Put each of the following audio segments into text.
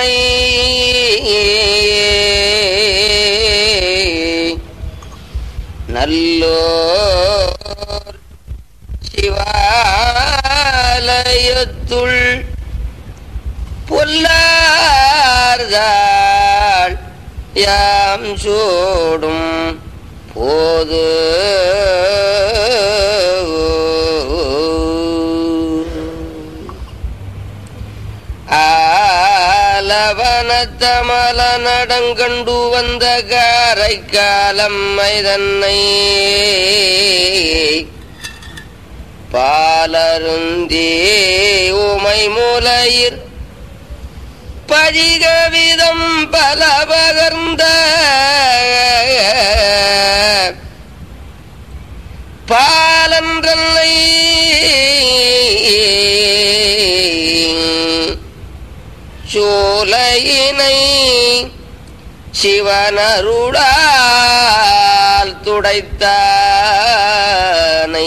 தன்னை நல்லோர் சிவாலயத்துள் பொல்லார்தாள் யாம் சூடும் போது ஆலவனத்தமல நடங்கண்டு வந்த காரை காலம் மைதன்னை பாலருந்தே உமை மூலையிர் பதிகவிதம் பல பகர்ந்த பாலன்றல்லை சோலையினை சிவனருடால் துடைத்தானை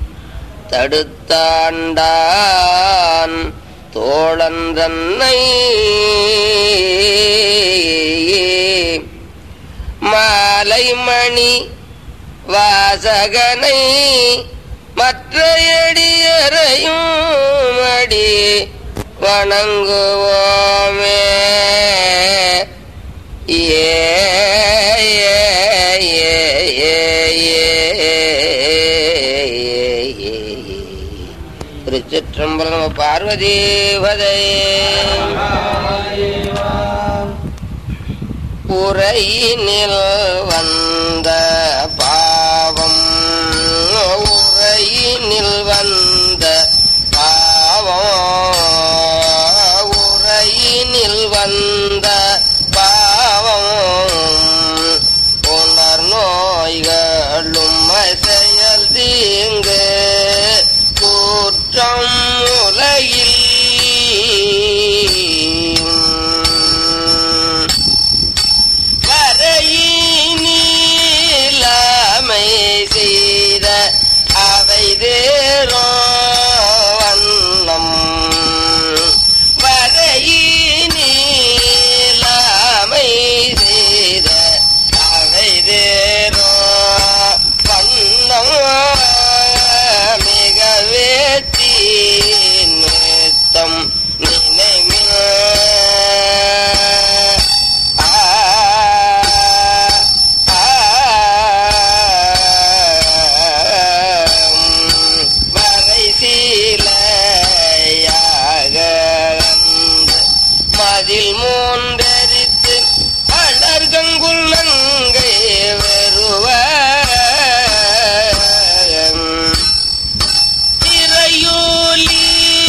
தடுத்தாண்டான் தோழன் தன்னை மாலை மணி வாசகனை மற்ற எடியரையும் அடி வணங்குவோமே ஏ ஏ, ஏ, ஏ, ஏ, ஏ. திருச்சிற்றம்பலம் பார்வதீபதே உரையினில் வந்த பாவம் உரையினில் வந்த பாவம் உரையினில் வந்த பாவம் உணர் நோய்களும் செயல் தீங்கு கூற்றம் உலகில் வரையினிலாமை செய்த அவை தேரோ வண்ணம் வரையினிலாமை செய்த அவை தேரோ வண்ணம் மிக வேத்தி நிறுத்தம் நினைமில் வரை சீலையாக மதில் மூன்றரித்து அடர்கங்குள் நங்கை வெறுவ திரையூலி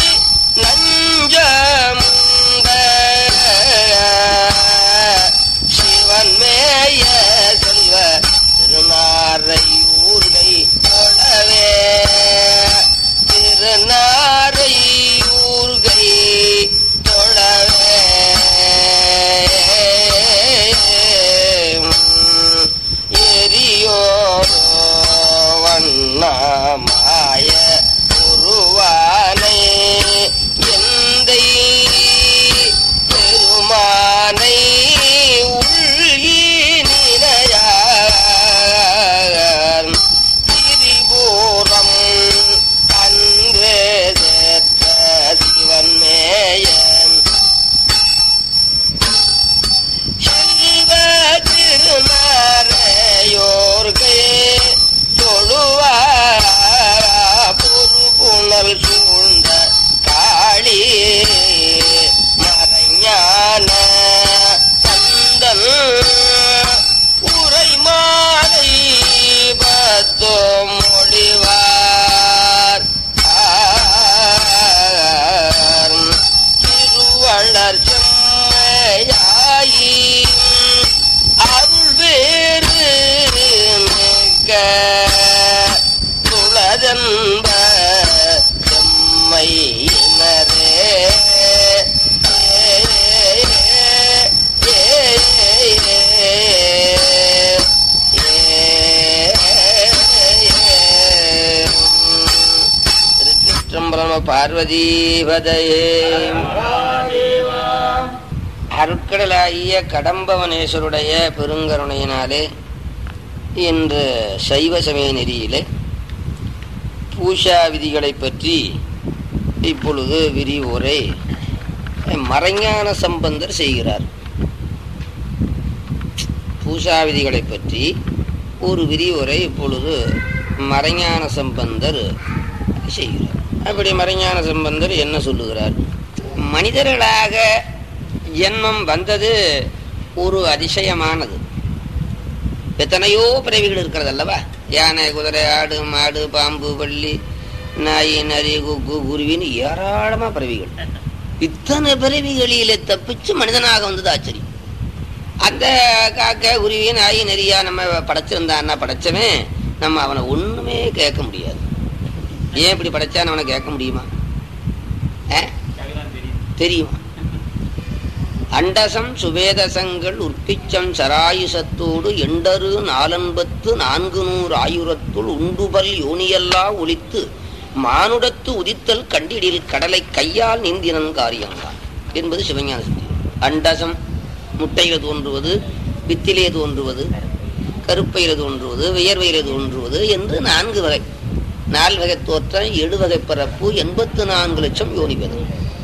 நஞ்சமுந்த சிவன் மேய செல்வ திருநாரையூர்கை தொழவே திருநாரையூர்கை தொழவே எரியோரோ வண்ணமாய உருவானை எந்தை பெருமானை உள்ளினினையார் திரிபுரம் அன்று சேர்த்த சிவன் மேயன் செல்வ திருநாரையோர்கே தொழுவாரா பொறு புனல் சூழ்ந்த காளி மறைஞான சந்தன் உரை மாலை பத்தோ மொழிவார் ஆர். திருவள்ளர் செம்மையாயி அருள் வேறு மிக்க துளதன்ப செம்மையினரே திருச்சிற்றம்பலம் பார்வதி பதையே அருட்கடலாகிய கடம்பவனேஸ்வருடைய பெருங்கருணையினாலே இன்று சைவ சமய நெறியிலே பூஷா விதிகளை பற்றி இப்பொழுது விரிவுரை மறைஞான சம்பந்தர் செய்கிறார் பூஷா விதிகளை பற்றி ஒரு விரிவுரை இப்பொழுது மறைஞான சம்பந்தர் செய்கிறார் அப்படி மறைஞான சம்பந்தர் என்ன சொல்லுகிறார் மனிதர்களாக ஜென்மம் வந்தது ஒரு அதிசயமானது எத்தனையோ பிறவிகள் இருக்கிறது அல்லவா யானை குதிரை ஆடு மாடு பாம்பு பள்ளி நாய் நரி குக்கு குருவின்னு ஏராளமா பிறவிகள் இத்தனை பிறவிகளிலே தப்பிச்சு மனிதனாக வந்தது ஆச்சரியம் அந்த காக்கை குருவி நாய் நெறியா நம்ம படைச்சிருந்தான்னா படைச்சவன் நம்ம அவனை ஒண்ணுமே கேட்க முடியாது ஏன் இப்படி படைச்சான்னு அவனை கேட்க முடியுமா ஆ? தெரியுமா அண்டசம் சுவேதசங்கள் உற்பிச்சம் சராயுசத்தோடு எண்டரு நாலன்பத்து நான்கு நூறு ஆயுரத்துள் உண்டுபல் யோனியல்லா ஒளித்து மானுடத்து உதித்தல் கண்டிடில் கடலை கையால் நீந்தினன் காரியங்கான் என்பது சிவஞான சித்தி அண்டசம் முட்டையில தோன்றுவது வித்திலே தோன்றுவது கருப்பையில தோன்றுவது வியர்வையில தோன்றுவது என்று நான்கு வகை நால் வகை தோற்றம் ஏழு வகை பிறப்பு எண்பத்து நான்கு லட்சம் யோனிபதம்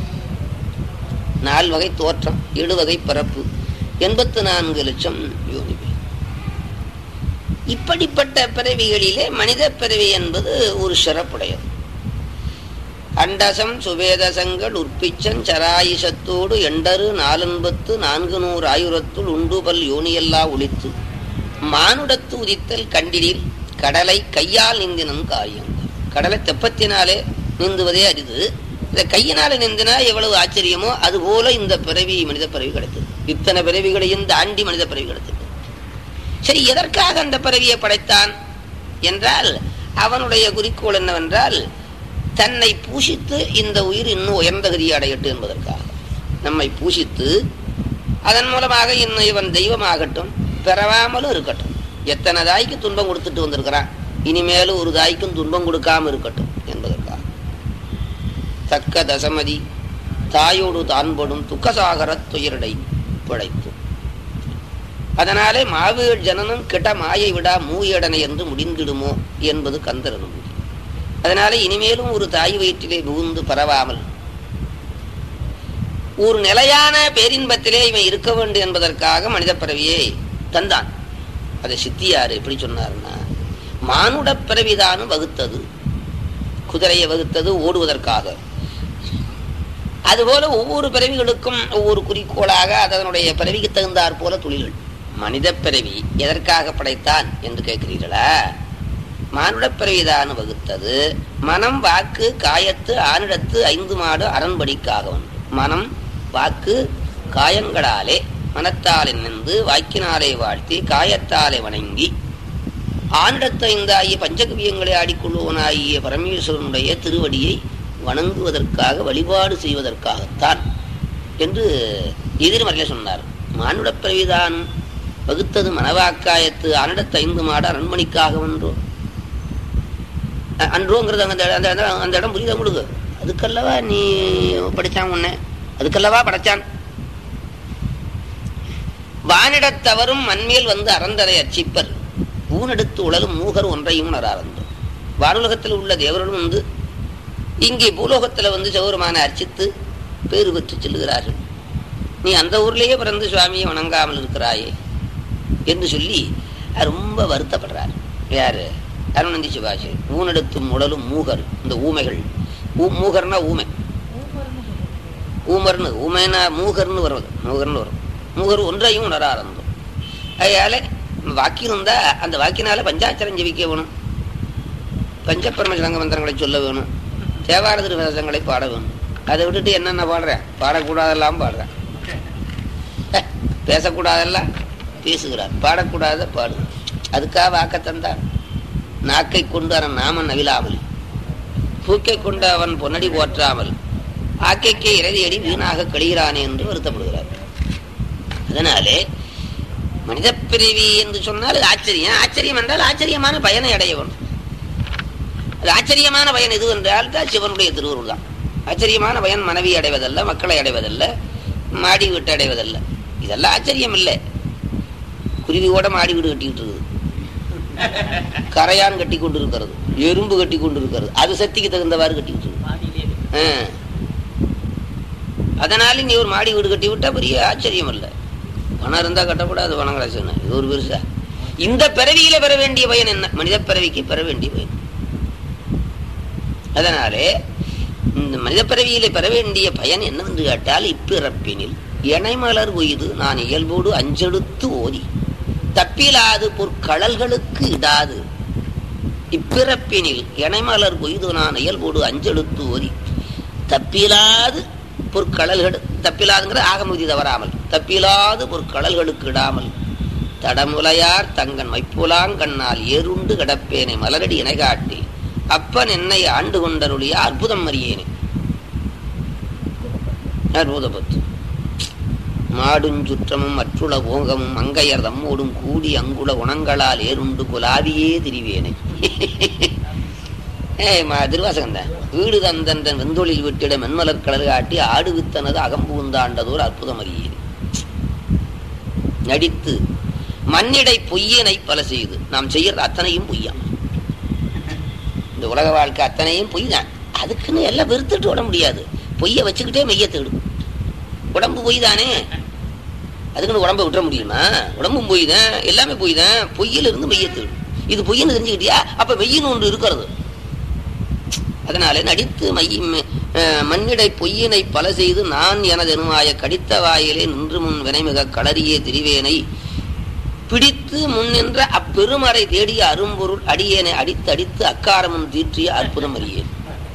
நால் வகை தோற்றம் ஏழு வகை பிறப்பு எண்பத்து நான்கு லட்சம் யோனிகள் இப்படிப்பட்ட பிறவிகளிலே மனித பிறவி என்பது ஒரு சிறப்புடையது அண்டசம் சுவேதசங்கள் உற்பிச்சன் சராயுசத்தோடு எண்டரு நாலன்பத்து நான்கு நூறு ஆயுரத்துள் உண்டுபல் யோனியல்லா ஒளித்து மானுடத்து உதித்தல் கண்டிடில் கடலை கையால் நீந்தினன் காரியம் கடலை தெப்பத்தினாலே நீந்துவதே அரிது இந்த கையினால நிந்தினா எவ்வளவு ஆச்சரியமோ அது போல இந்த பிறவி மனித பிறவி கிடைத்தது இத்தனை பிறவிகளையும் தாண்டி மனித பிறவி கிடைத்தது சரி எதற்காக அந்த பிறவியை படைத்தான் என்றால் அவனுடைய குறிக்கோள் என்னவென்றால் தன்னை பூஷித்து இந்த உயிர் இன்னும் உயர்ந்த கதியை அடையட்டும் என்பதற்காக நம்மை பூஷித்து அதன் மூலமாக இன்னும் இவன் தெய்வமாகட்டும் பெறவாமலும் இருக்கட்டும் எத்தனை தாய்க்கு துன்பம் கொடுத்துட்டு வந்திருக்கிறான் இனிமேலும் ஒரு தாய்க்கும் துன்பம் கொடுக்காம இருக்கட்டும் என்பதற்காக தக்க தசமதி தாயோடு தான்படும் துக்கசாகர துயரடை பிழைத்து அதனாலே மாவீழ் ஜனனம் கிட்ட மாயை விடா மூயடனை என்று முடிந்திடுமோ என்பது கந்தரனும் அதனாலே இனிமேலும் ஒரு தாய் வயிற்றிலே புகுந்து பரவாமல் ஒரு நிலையான பேரின்பத்திலே இவன் இருக்க வேண்டும் என்பதற்காக மனித பிறவியை தந்தான் அதை சித்தியார் எப்படி சொன்னார்னா மானுட பிறவிதானும் வகுத்தது குதிரையை வகுத்தது ஓடுவதற்காக அதுபோல ஒவ்வொரு பிறவிகளுக்கும் ஒவ்வொரு குறிக்கோளாக அதனுடைய பிறவிக்கு தகுந்தாற் போல தொழில்கள் மனித பிறவி எதற்காக படைத்தான் என்று கேட்கிறீர்களா மானுட பிறவிதான் வகுத்தது மனம் வாக்கு காயத்து ஆனிடத்து ஐந்து மாடு அரண்படிக்காக ஒன்று மனம் வாக்கு காயங்களாலே மனத்தாலே நின்று வாக்கினாலே வாழ்த்தி காயத்தாலே வணங்கி ஆனிடத்து ஐந்தாகிய பஞ்சகவியங்களை ஆடிக்கொள்வோனாகிய பரமேஸ்வரனுடைய திருவடியை வணங்குவதற்காக வழிபாடு செய்வதற்காகத்தான் என்று எதிர்மறையில சொன்னார் மானுட பிறவிதான் வகுத்தது மனவாக்காயத்து ஆனிடத்து ஐந்து மாடு அரண்மணிக்காக ஒன்றோ அ- அன்றோங்கிறது அந்த அந்த அந்த- அந்த இடம் புரியுதா உங்களுக்கு அதுக்கல்லவா நீ படிச்சான் உன்னை அதுக்கல்லவா படைச்சான் வானிடத்தவரும் மண்மேல் வந்து அறந்தரை அச்சிப்பர் ஊனெடுத்து உழலும் மூகர் ஒன்றையும் உணராரந்தம் வானுலகத்தில் உள்ள தேவர்களும் வந்து இங்கே பூலோகத்தில் வந்து சிவருமான அர்ச்சித்து பேறு பெற்று செல்லுகிறார்கள் நீ அந்த ஊர்லேயே பிறந்து சுவாமியை வணங்காமல் இருக்கிறாயே என்று சொல்லி அவர் ரொம்ப வருத்தப்படுறார் யாரு அருணந்தி சிவாஜி ஊனெடுத்தும் உடலும் மூகர் இந்த ஊமைகள் ஊ மூகர்னா ஊமை ஊமர்னு ஊமைனா மூகர்னு வருவது மூகர்னு வரும் மூகர் ஒன்றையும் உணர ஆரம்பம் அதனால வாக்கியம் இருந்தா அந்த வாக்கினால பஞ்சாச்சரம் ஜெபிக்க வேணும் பஞ்சபரம சங்க மந்திரங்களை சொல்ல வேணும் தேவார திருவசங்களை பாட வேணும் அதை விட்டுட்டு என்னென்ன பாடுறேன் பாடக்கூடாதெல்லாம் பாடுறேன் அஹ், பேசக்கூடாதெல்லாம் பேசுகிறார் பாடக்கூடாத பாடு அதுக்காக வாக்க தந்தார் நாக்கை கொண்டு அவன் நாமன் நவிலாமல் பூக்கை கொண்டு அவன் பொன்னடி போற்றாமல் ஆக்கைக்கே இறுதியடி வீணாக கழிகிறானே என்று வருத்தப்படுகிறார் அதனாலே மனித பிரிவி என்று சொன்னால் அது ஆச்சரியம் ஆச்சரியம் என்றால் ஆச்சரியமான பயனை அடைய வேண்டும் அது ஆச்சரியமான பயன் எது என்றால் தான் சிவனுடைய திருவுருள் தான் ஆச்சரியமான பயன் மனைவி அடைவதல்ல மக்களை அடைவதல்ல மாடி வீட்டு அடைவதல்ல இதெல்லாம் ஆச்சரியம் இல்லை குருவி கூட மாடி வீடு கட்டிக்கிட்டு இருக்குது கரையான் கட்டி கொண்டு இருக்கிறது எறும்பு கட்டி கொண்டு இருக்கிறது அது சக்திக்கு தகுந்தவாறு கட்டிக்கிட்டு இருக்கு மாடியிலே ஆ. அதனால நீ ஒரு மாடி வீடு கட்டி விட்டா பெரிய ஆச்சரியம் இல்லை பணம் இருந்தா கட்டக்கூடாது பணங்களாச்சுன்னு இது ஒரு பெருசா இந்த பிறவியில பெற வேண்டிய பயன் என்ன மனித பிறவிக்கு பெற வேண்டிய பயன் அதனாலே இந்த மனித பிறவியில பெற வேண்டிய பயன் என்னவென்று கேட்டால் இப்பிறப்பினில் இணைமலர் கொய்து நான் இயல்போடு அஞ்செடுத்து ஓதி தப்பிலாது பொற்கடல்களுக்கு இடாது இப்பிறப்பினில் இணைமலர் கொய்து நான் இயல்போடு அஞ்செடுத்து ஓதி தப்பிலாது பொற்கடல்கள் தப்பிலாதுங்கிற ஆகமுதி தவறாமல் தப்பிலாது பொற்கடல்களுக்கு இடாமல் தடமுலையார் தங்கன் மைப்புலாங்கண்ணால் ஏறுண்டு கிடப்பேனை மலரடி இணை காட்டி அப்பன் என்னை ஆண்டு கொண்டருளிய அற்புதம் அறியேனே அற்புத பத்து மாடுஞ்சுற்றமும் மற்றுள ஓங்கமும் மங்கையர் தம்மோடும் கூடி அங்குள குணங்களால் ஏறுண்டு குலாவியே திரிவேனை ஏய் மா திருவாசகம் தான் வீடு தந்தன் வெந்தொழில் விட்டிட மென்மலர் கடல் காட்டி ஆடு வித்தனது அகம்பூந்தாண்டதோர் அற்புதம் அறியேன் நடித்து மண்ணிடை பொய்யனை பல செய்து நாம் செய்யறது அத்தனையும் பொய்யா இந்த உலக வாழ்க்கை அத்தனையும் பொய் தான் அதுக்குன்னு எல்லாம் வெறுத்துட்டு விட முடியாது பொய்யை வச்சுக்கிட்டே மெய்ய தேடும் உடம்பு பொய் தானே அதுக்குன்னு உடம்பை விட்டுற முடியுமா உடம்பும் பொய் தான் எல்லாமே பொய் தான் பொய்யில இருந்து மெய்ய தேடும் இது பொய்ன்னு தெரிஞ்சுக்கிட்டியா அப்ப மெய்யின்னு ஒன்று இருக்கிறது அதனால நடித்து மையம் மண்ணிடை பொய்யினை பல செய்து நான் எனது எனுமாய கடித்த வாயிலே நின்று முன் வினைமிக களறியே திரிவேனை பிடித்து முன்னின்ற அப்பெருமறை தேடிய அரும்பொருள் அடியேனை அடித்து அடித்து அக்காரமும் தீற்றிய அற்புதம் அறியேன்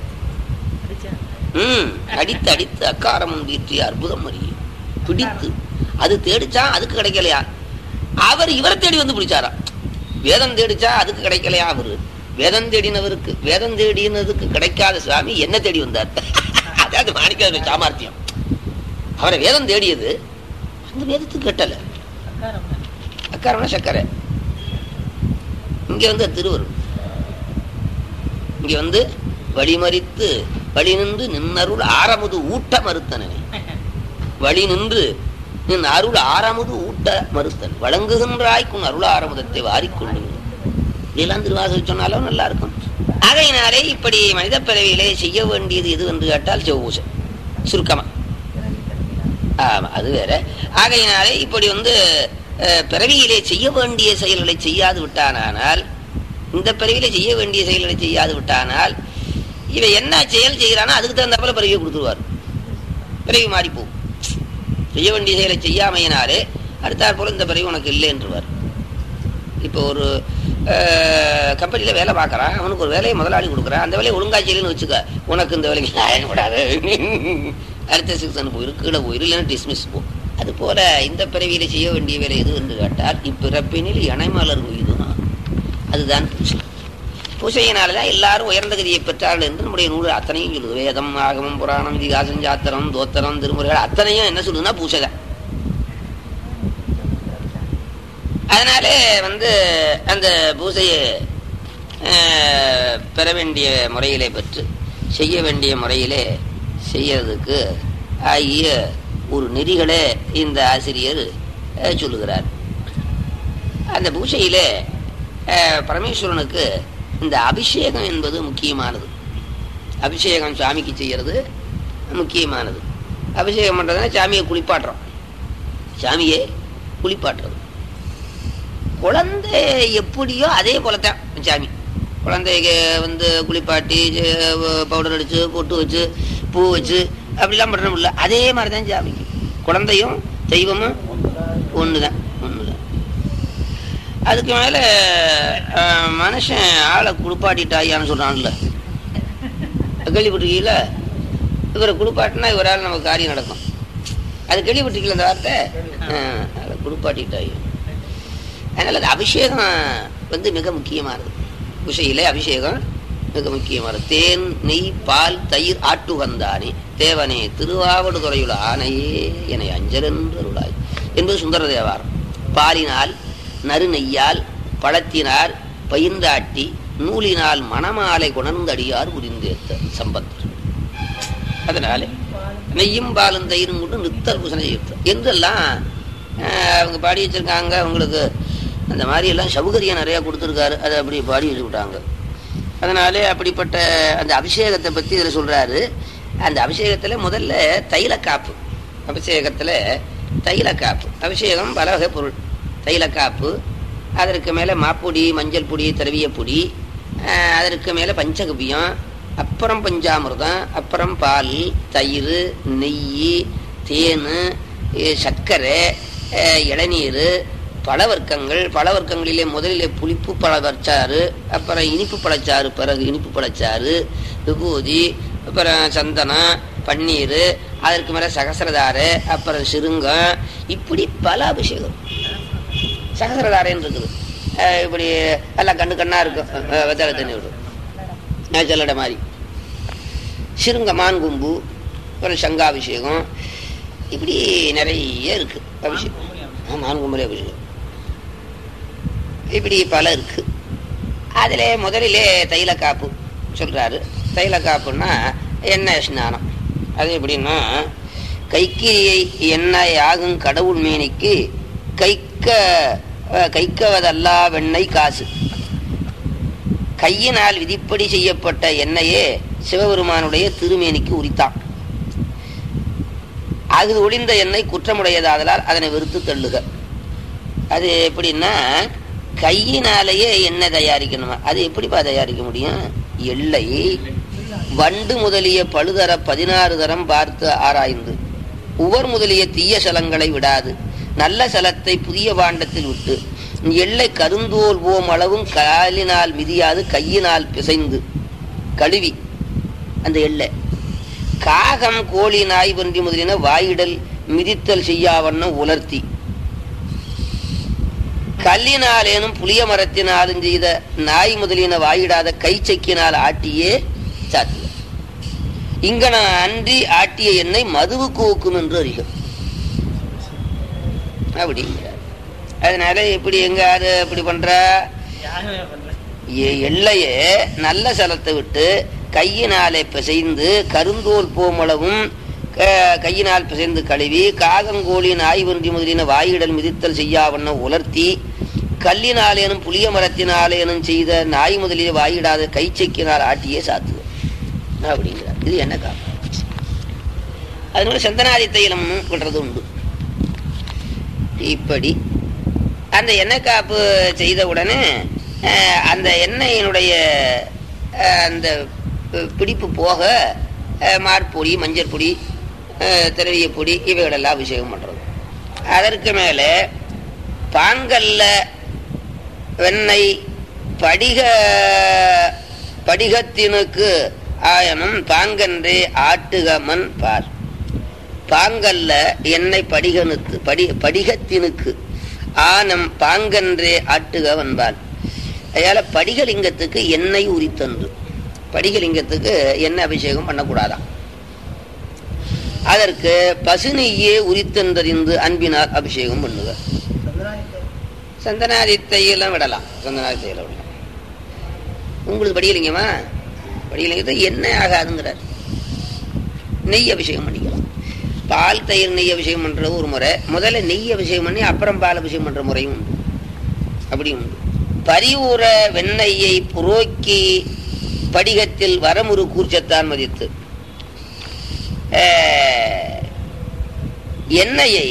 ம் அடித்து அடித்து அக்காரமும் தீற்றிய அற்புதம் அறியேன் பிடித்து அது தேடிச்சா அதுக்கு கிடைக்கலையா அவர் இவரை தேடி வந்து பிடிச்சாராம் வேதம் தேடிச்சா அதுக்கு கிடைக்கலையா அவரு வேதம் தேடினவருக்கு வேதம் தேடினதுக்கு கிடைக்காத சுவாமி என்ன தேடி வந்தார் அதாவது மாணிக்க சாமர்த்தியம் அவரை வேதம் தேடியது அந்த வேதத்துக்கு கெட்டல அக்காரம் அக்காரம்னா சக்கரை இங்க வந்து அது திருவருள் இங்க வந்து வழிமறித்து வழி நின்று நின்னருள் ஆரமுது ஊட்ட மறுத்தனே வழி நின்று நின் அருள் ஆரமுது ஊட்ட மறுத்தன் வழங்குகின்றாய் உன் அருள் ஆரமுதத்தை வாரிக்கொண்டு இதெல்லாம் திருவாசல் சொன்னாலும் நல்லா இருக்கும் ஆகையினாலே இப்படி மனித பிறவியிலே செய்ய வேண்டியது எது என்று கேட்டால் செவ்வூசை சுருக்கமா ஆமா அது வேற ஆகையினாலே இப்படி வந்து அஹ், பிறவியிலே செய்ய வேண்டிய செயல்களை செய்யாது விட்டானால் இந்த பிறவியிலே செய்ய வேண்டிய செயல்களை செய்யாது விட்டானால் இவன் என்ன செயல் செய்கிறானோ அதுக்கு தகுந்தாப்புல பிறவியை கொடுத்துருவார் பிறவி மாறி போகும் செய்ய வேண்டிய செயலை செய்யாமையினாலே அடுத்தாற் போல இந்த பிறவி உனக்கு இல்லை என்றுவார் இப்போ ஒரு கம்பெனியில் வேலை பார்க்குறான் அவனுக்கு ஒரு வேலையை முதலாளி கொடுக்குறான் அந்த வேலையை ஒழுங்கா செய்யலன்னு வச்சுக்க உனக்கு இந்த வேலைக்கு ஆயிடக்கூடாது அடுத்த செக்ஷன் போயிரு கீழே போயிரு இல்லைன்னா டிஸ்மிஸ் போ அது போல இந்த பிறவியில செய்ய வேண்டிய வேலை எது என்று கேட்டால் இப்பிறப்பினில் இணைமலர் இதுதான் அதுதான் பூசை பூசையினால்தான் எல்லாரும் உயர்ந்த கதியை பெற்றார்கள் என்று நம்முடைய நூல் அத்தனையும் சொல்லுது வேதம் ஆகமம் புராணம் இதிகாசம் சாத்திரம் தோத்திரம் திருமுறைகள் அத்தனையும் என்ன சொல்லுதுன்னா பூசை தான் அதனால வந்து அந்த பூசையை அஹ், பெற வேண்டிய முறையிலே பெற்று செய்ய வேண்டிய முறையிலே செய்யறதுக்கு ஆகிய ஒரு நெறிகளை இந்த ஆசிரியர் அஹ், சொல்லுகிறார் அந்த பூசையிலே அஹ், பரமேஸ்வரனுக்கு இந்த அபிஷேகம் என்பது முக்கியமானது அபிஷேகம் சாமிக்கு செய்யறது முக்கியமானது அபிஷேகம் பண்றதுன்னா சாமியை குளிப்பாட்டுறோம் சாமியை குளிப்பாட்டுறது குழந்தை எப்படியோ அதே போலத்தான் சாமி குழந்தைக்கு வந்து குளிப்பாட்டி பவுடர் அடிச்சு பொட்டு வச்சு பூ வச்சு அப்படிலாம் பண்ணணும் இல்லை அதே மாதிரி தான் சாமிக்கு குழந்தையும் தெய்வமும் ஒன்று தான் ஒன்று தான் அதுக்கு மேலே மனுஷன் ஆளை குளிப்பாட்டிட்டாயான்னு சொல்கிறான்ல கேள்விப்பட்டிருக்கீங்கள இவரை குளிப்பாட்டினா இவரால் நமக்கு காரியம் நடக்கும் அது கேள்விப்பட்டிருக்கீங்களா அந்த வார்த்தை ஆ, ஆளை குளிப்பாட்டிட்டாயும் அதனால அது அபிஷேகம் வந்து மிக முக்கியமானது விஷயிலே அபிஷேகம் மிக முக்கியமானது தேன் நெய் பால் தயிர் ஆட்டு வந்தானே தேவனே திருவாவடுதுறையுள் ஆனையே என அஞ்சலென்றருளாய் என்பது சுந்தர தேவாரம் பாலினால் நறு நெய்யால் பழத்தினார் பயிர்ந்தாட்டி நூலினால் மணமாலை குணர்ந்தடியார் புரிந்தேத்த சம்பந்தர் அதனாலே நெய்யும் பாலும் தயிரும் கொண்டு நித்தல் பூசணை செய்யட்டும் என்றெல்லாம் ஆஹ், அவங்க பாடி வச்சிருக்காங்க அவங்களுக்கு அந்த மாதிரி எல்லாம் சௌகரியம் நிறைய கொடுத்துருக்காரு அதை அப்படி பாடி வச்சு விட்டாங்க அதனாலே அப்படிப்பட்ட அந்த அபிஷேகத்தை பத்தி இதுல சொல்றாரு அந்த அபிஷேகத்துல முதல்ல தைல காப்பு அபிஷேகத்துல தைல காப்பு அபிஷேகம் பல வகை பொருள் தைல காப்பு அதற்கு மேல மாப்பொடி மஞ்சள் பொடி திரவிய பொடி ஆஹ், அதற்கு மேல பஞ்சகவியம் அப்புறம் பஞ்சாமிர்தம் அப்புறம் பால் தயிர் நெய் தேன் eh, சர்க்கரை eh, இளநீர் பழவர்க்கங்கள் பழவர்க்கங்களிலே முதலிலே புளிப்பு பழச்சாறு அப்புறம் இனிப்பு பழச்சாறு பிறகு இனிப்பு பழச்சாறு விபூதி அப்புறம் சந்தனம் பன்னீர் அதற்கு மேலே சகசரதாரை அப்புறம் சிருங்கம் இப்படி பல அபிஷேகம் சகசரதாரைன்னு இருக்குது அஹ் இப்படி எல்லாம் கண்ணு கண்ணா இருக்கும் அஹ் வெத்தலை தண்ணி விடும் ஜல்லடை மாதிரி சிருங்க மான்கும்பு அப்புறம் சங்காபிஷேகம் இப்படி நிறைய இருக்கு அபிஷேகம் ஆ, மான்கும்புலே அபிஷேகம் இப்படி பல இருக்கு அதில் முதலிலே தைல காப்பு சொல்றாரு தைல காப்புன்னா எண்ணெய் ஸ்நானம் அது எப்படின்னா கைக்கிரியை எண்ணெய் ஆகும் கடவுள் மேனிக்கு கைக்க அஹ், கைக்கவதல்லா வெண்ணெய் காசு கையினால் விதிப்படி செய்யப்பட்ட எண்ணெயே சிவபெருமானுடைய திருமேனிக்கு உரித்தான் அது ஒளிந்த எண்ணெய் குற்றமுடையதாதலால் அதனை வெறுத்து தள்ளுக அது எப்படின்னா கையினாலேயே எண்ணெய் தயாரிக்கணுமா அது எப்படிப்பா தயாரிக்க முடியும் எள்ளை வண்டு முதலிய பழுதர பதினாறு தரம் பார்த்து ஆராய்ந்து உவர் முதலிய தீய சலங்களை விடாது நல்ல சலத்தை புதிய பாண்டத்தில் விட்டு எள்ளை கருந்தோல் போம் அளவும் காலினால் மிதியாது கையினால் பிசைந்து கழுவி அந்த எள்ளை காகம் கோழி நாய் பன்றி முதலின வாயிடல் மிதித்தல் செய்யாவண்ணம் உலர்த்தி கல்லினாலேனும் புளிய மரத்தினாலும் செய்த நாய் முதலின வாயிடாத கைச்சக்கினால் ஆட்டியே சாத்துக இங்கன அன்றி ஆட்டிய எண்ணெய் மதுவுக்கு ஊக்கும் என்று அறிகும் அப்படிங்கிறார் அதனால இப்படி எங்க அது அப்படி பண்ற எ- எல்லையே நல்ல சலத்தை விட்டு கையினாலே பிசைந்து கருந்தோல் போமளவும் க- கையினால் பிசைந்து கழுவி காகங்கோழி நாய் ஒன்றி முதலின வாயிடல் மிதித்தல் செய்யாவண்ண உலர்த்தி கல்லினாலேனும் புளிய மரத்தினாலேனும் செய்த நாய் முதலிய வாயிடாத கைச்சைக்கினால் ஆட்டியே சாத்துவோம் அப்படிங்கிறார் இது என்ன காரணம் அதனால சந்தனாதி தைலம் பண்றது உண்டு இப்படி அந்த எண்ணெய் காப்பு செய்த உடனே அஹ், அந்த எண்ணெயினுடைய அஹ், அந்த பி- பிடிப்பு போக அஹ், மார்பொடி மஞ்சள் பொடி அஹ், திரவிய பொடி இவைகளெல்லாம் அபிஷேகம் பண்றது அதற்கு மேலே பாங்கல்ல வெண்ணெய் படிக படிகத்தினுக்கு ஆயனும் பாங்கன்றே ஆட்டுகமன் பார் பாங்கல்ல எண்ணெய் படிகனுக்கு படி படிகத்தினுக்கு ஆனம் பாங்கன்றே ஆட்டுக வன்பால் அதனால படிகலிங்கத்துக்கு எண்ணெய் உரித்தன்று படிகலிங்கத்துக்கு எண்ணெய் அபிஷேகம் பண்ணக்கூடாதாம் அதற்கு பசுநெய்யே உரித்தென்றறிந்து அன்பினால் அபிஷேகம் பண்ணுக சந்தனாதித்தையெல்லாம் விடலாம் சந்தனாதித்தையில விடலாம் உங்களுக்கு படிக்கலிங்கமா படிக்கலிங்கத்தை எண்ணெய் ஆகாதுங்கிறார் நெய் அபிஷேகம் பண்ணிக்கலாம் பால் தயிர் நெய் அபிஷேகம் பண்றது ஒரு முறை முதல்ல நெய் அபிஷேகம் பண்ணி அப்புறம் பால் அபிஷேகம் பண்ற முறையும் உண்டு அப்படி உண்டு பரிவுற வெண்ணெயை புரோக்கி படிகத்தில் வரமுறு கூர்ச்சத்தான் மதித்து அஹ், எண்ணெயை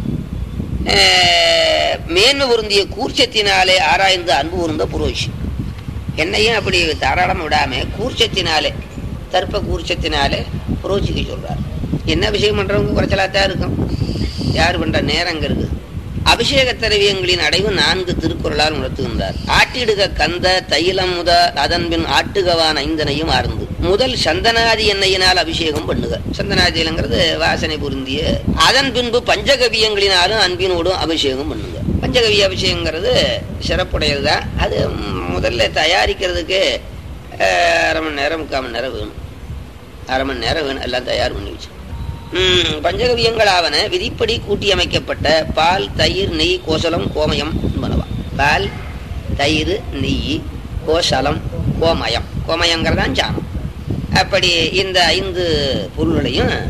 அஹ், மேன்மை பொருந்திய கூர்ச்சத்தினாலே ஆராய்ந்து அன்பு பொருந்த புரோஷி எண்ணெயும் அப்படி தாராளம் விடாம கூர்ச்சத்தினாலே தர்ப்ப கூர்ச்சத்தினாலே புரோச்சிக்க சொல்றார் என்ன அபிஷேகம் பண்றவங்க குறைச்சலாத்தான் இருக்கும் யார் பண்ற நேரம் அங்க இருக்கு அபிஷேக திரவியங்களின் அடைவு நான்கு திருக்குறளால் உணர்த்துகின்றார் ஆட்டிடுக கந்த தைலம் முத அதன்பின் ஆட்டுகவான் ஐந்தனையும் ஆர்ந்து முதல் சந்தனாதி எண்ணெயினால் அபிஷேகம் பண்ணுக சந்தனாதிலங்கிறது வாசனை பொருந்திய அதன் பின்பு பஞ்சகவியங்களினாலும் அன்பினோடும் அபிஷேகம் பண்ணுங்க பஞ்சகவிய அபிஷேகங்கிறது சிறப்புடையதுதான் அது ம், முதல்ல தயாரிக்கிறதுக்கு அஹ், அரை மணி நேரம் முக்கால் மணி நேரம் வேணும் அரை மணி நேரம் வேணும் எல்லாம் தயார் பண்ணி வச்சு ம், பஞ்சகவியங்களாவன விதிப்படி கூட்டியமைக்கப்பட்ட பால் தயிர் நெய் கோசலம் கோமயம் என்பனவா பால் தயிர் நெய் கோசலம் கோமயம் கோமயங்கிறதான் சாணம் அப்படி இந்த ஐந்து பொருள்களையும்